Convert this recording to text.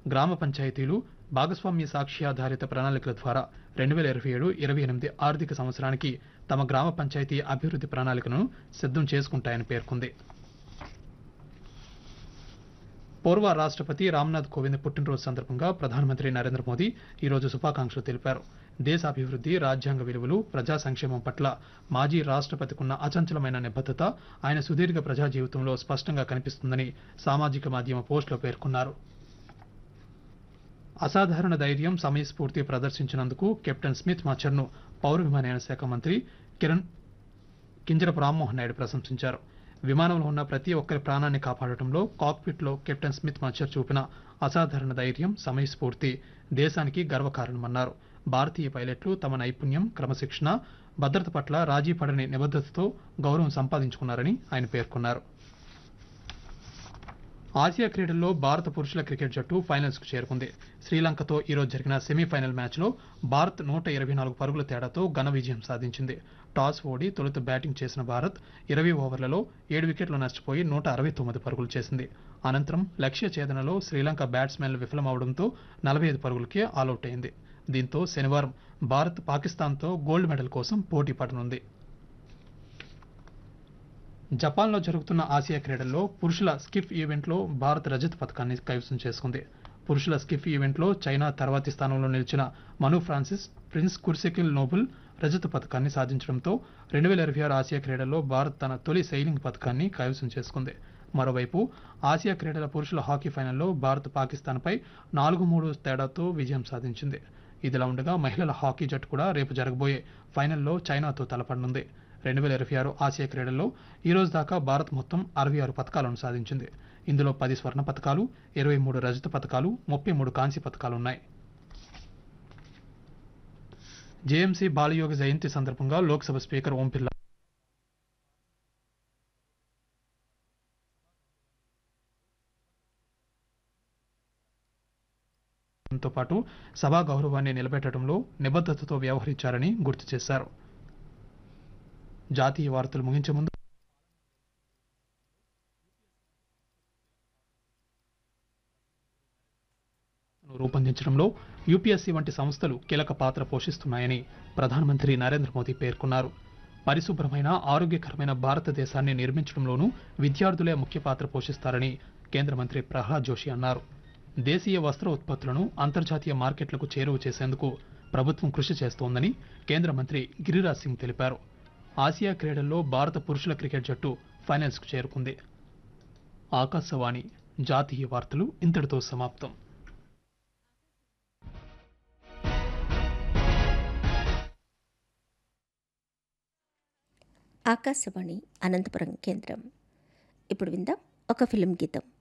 గ్రామ పంచాయతీలు భాగస్వామ్య సాక్ష్యాధారిత ప్రణాళికల ద్వారా రెండు వేల ఇరవై ఏడు ఇరవై ఎనిమిది ఆర్థిక సంవత్సరానికి తమ గ్రామ పంచాయతీ అభివృద్ధి ప్రణాళికను సిద్ధం చేసుకుంటాయని పేర్కొంది పూర్వ రాష్ట్రపతి రామ్నాథ్ కోవింద్ పుట్టినరోజు సందర్భంగా ప్రధానమంత్రి నరేంద్ర మోదీ ఈరోజు శుభాకాంక్షలు తెలిపారు దేశ అభివృద్ధి రాజ్యాంగ విలువలు ప్రజా సంక్షేమం పట్ల మాజీ రాష్ట్రపతికున్న అచంచలమైన నిబద్ధత ఆయన సుదీర్ఘ ప్రజా జీవితంలో స్పష్టంగా కనిపిస్తుందని సామాజిక మాధ్యమ పోస్టులో పేర్కొన్నారు అసాధారణ ధైర్యం సమయస్ఫూర్తి ప్రదర్శించినందుకు కెప్టెన్ స్మిత్ మాచర్ను పౌర విమానయాన శాఖ మంత్రి కిరణ్ కింజరపు రామ్మోహన్ నాయుడు ప్రశంసించారు విమానంలో ఉన్న ప్రతి ఒక్కరి ప్రాణాన్ని కాపాడటంలో కాక్పిట్లో కెప్టెన్ స్మిత్ మచ్చర్ చూపిన అసాధారణ ధైర్యం సమయస్ఫూర్తి దేశానికి గర్వకారణమన్నారు భారతీయ పైలట్లు తమ నైపుణ్యం క్రమశిక్షణ భద్రత పట్ల రాజీ పడని నిబద్ధతతో గౌరవం సంపాదించుకున్నారని ఆయన పేర్కొన్నారు ఆసియా క్రీడల్లో భారత పురుషుల క్రికెట్ జట్టు ఫైనల్స్ కు చేరుకుంది శ్రీలంకతో ఈరోజు జరిగిన సెమీఫైనల్ మ్యాచ్లో భారత్ నూట ఇరవై నాలుగు పరుగుల తేడాతో ఘన విజయం సాధించింది టాస్ ఓడి తొలుత బ్యాటింగ్ చేసిన భారత్ ఇరవై ఓవర్లలో ఏడు వికెట్లు నష్టపోయి నూట అరవై తొమ్మిది పరుగులు చేసింది అనంతరం లక్ష్య ఛేదనలో శ్రీలంక బ్యాట్స్మెన్లు విఫలమవడంతో నలభై ఐదు పరుగులకే ఆలౌట్ అయింది దీంతో శనివారం భారత్ పాకిస్తాన్తో గోల్డ్ మెడల్ కోసం పోటీ పడనుంది జపాన్లో జరుగుతున్న ఆసియా క్రీడల్లో పురుషుల స్కిఫ్ ఈవెంట్లో భారత్ రజత పథకాన్ని కైవసం చేసుకుంది పురుషుల స్కిఫ్ ఈవెంట్లో చైనా తర్వాతి స్థానంలో నిలిచిన మను ఫ్రాన్సిస్ ప్రిన్స్ కుర్సెకిల్ నోబుల్ రజత పథకాన్ని సాధించడంతో రెండు వేల ఇరవై ఆరు ఆసియా క్రీడల్లో భారత్ తన తొలి సైలింగ్ పథకాన్ని కైవసం చేసుకుంది మరోవైపు ఆసియా క్రీడల పురుషుల హాకీ ఫైనల్లో భారత్ పాకిస్తాన్పై నాలుగు మూడు తేడాతో విజయం సాధించింది ఇదిలా ఉండగా మహిళల హాకీ జట్టు కూడా రేపు జరగబోయే ఫైనల్లో చైనాతో తలపడనుంది రెండు వేల ఇరవై ఆరు ఆసియా క్రీడల్లో ఈ రోజు దాకా భారత్ మొత్తం అరవై ఆరు పథకాలను సాధించింది ఇందులో పది స్వర్ణ పథకాలు ఇరవై మూడు రజత పథకాలు ముప్పై మూడు కాంస్య పథకాలున్నాయి జేఎంసీ బాలయోగ జయంతి సందర్భంగా లోక్సభ స్పీకర్ ఓం బిర్లా తో పాటు సభా గౌరవాన్ని నిలబెట్టడంలో నిబద్ధతతో వ్యవహరించారని గుర్తు చేశారు జాతీయ వార్తలు ముగించే ముందు రూపొందించడంలో యూపీఎస్సీ వంటి సంస్థలు కీలక పాత్ర పోషిస్తున్నాయని ప్రధానమంత్రి నరేంద్ర మోదీ పేర్కొన్నారు పరిశుభ్రమైన ఆరోగ్యకరమైన భారతదేశాన్ని నిర్మించడంలోనూ విద్యార్థులే ముఖ్య పాత్ర పోషిస్తారని కేంద్ర మంత్రి ప్రహ్లాద్ జోషి అన్నారు దేశీయ వస్త్ర ఉత్పత్తులను అంతర్జాతీయ మార్కెట్లకు చేరువ చేసేందుకు ప్రభుత్వం కృషి చేస్తోందని కేంద్ర మంత్రి గిరిరాజ్ సింగ్ తెలిపారు ఆసియా క్రీడల్లో భారత పురుషుల క్రికెట్ జట్టు ఫైనల్స్కు చేరుకుంది ఆకాశవాణి జాతీయ వార్తలు ఇంతటితో సమాప్తం ఆకాశవాణి అనంతపురం కేంద్రం ఇప్పుడు విందాం ఒక ఫిలిం గీతం